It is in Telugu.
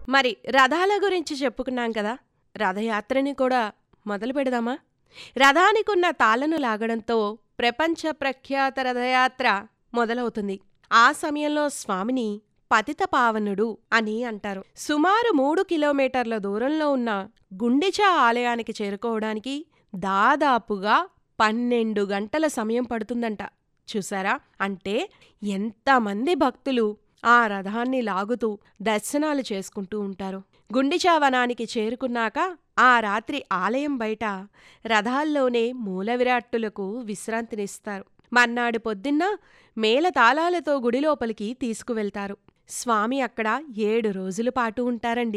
మరి రథాల గురించి చెప్పుకున్నాం కదా రథయాత్రని కూడా మొదలు పెడదామా రథానికున్న తాళను లాగడంతో ప్రపంచ ప్రఖ్యాత రథయాత్ర మొదలవుతుంది ఆ సమయంలో స్వామిని పతిత పావనుడు అని అంటారు సుమారు మూడు కిలోమీటర్ల దూరంలో ఉన్న గుండిచా ఆలయానికి చేరుకోవడానికి దాదాపుగా పన్నెండు గంటల సమయం పడుతుందంట చూసారా అంటే ఎంతమంది భక్తులు ఆ రథాన్ని లాగుతూ దర్శనాలు చేసుకుంటూ ఉంటారు గుండిచా వనానికి చేరుకున్నాక ఆ రాత్రి ఆలయం బయట రథాల్లోనే మూల విరాట్టులకు విశ్రాంతినిస్తారు మర్నాడు పొద్దున్న మేళతాళాలతో గుడి లోపలికి తీసుకువెళ్తారు స్వామి అక్కడ ఏడు రోజుల పాటు ఉంటారండి